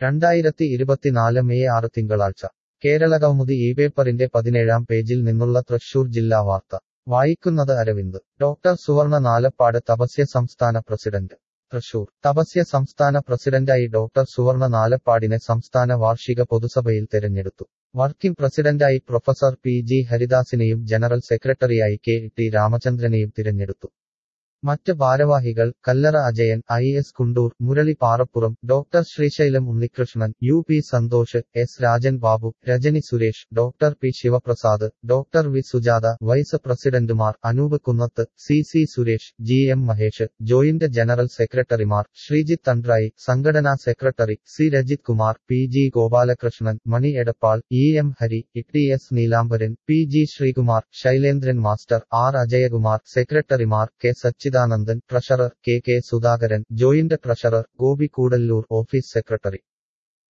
രണ്ടായിരത്തി ഇരുപത്തിനാല് മെയ് ആറ് തിങ്കളാഴ്ച കേരളകൗമുദി ഈ പേപ്പറിന്റെ പതിനേഴാം പേജിൽ നിന്നുള്ള തൃശൂർ ജില്ലാ വാർത്ത വായിക്കുന്നത് അരവിന്ദ് ഡോക്ടർ സുവർണ നാലപ്പാട് തപസ്യ സംസ്ഥാന പ്രസിഡന്റ് തൃശൂർ തപസ്യ സംസ്ഥാന പ്രസിഡന്റായി ഡോക്ടർ സുവർണ നാലപ്പാടിനെ സംസ്ഥാന വാർഷിക പൊതുസഭയിൽ തെരഞ്ഞെടുത്തു വർക്കിംഗ് പ്രസിഡന്റായി പ്രൊഫസർ പി ജി ഹരിദാസിനെയും ജനറൽ സെക്രട്ടറിയായി കെ ടി രാമചന്ദ്രനെയും തിരഞ്ഞെടുത്തു മറ്റ് ഭാരവാഹികൾ Kallara Ajayan I S Kundoor Murali Parappuram doctor Sreesailam Unnikrishnan U P Santhosh S Rajan Babu Rajani Suresh doctor P Sivaprasad doctor V Sujatha vice പ്രസിഡന്റുമാർ Anoop Kunnath C C Suresh G M Mahesh joint general സെക്രട്ടറിമാർ ശ്രീജിത്ത് തണ്ട്രായി സംഘടനാ secretary C Rajith Kumar P G Gopalakrishnan Mani Edappal E M Hari T S Neelambaran P G Sreekumar Sailendran master R Ajayakumar സെക്രട്ടറിമാർ K Sachidanandan treasurer K K Sudhakaran joint treasurer Gopi Koodallur office secretary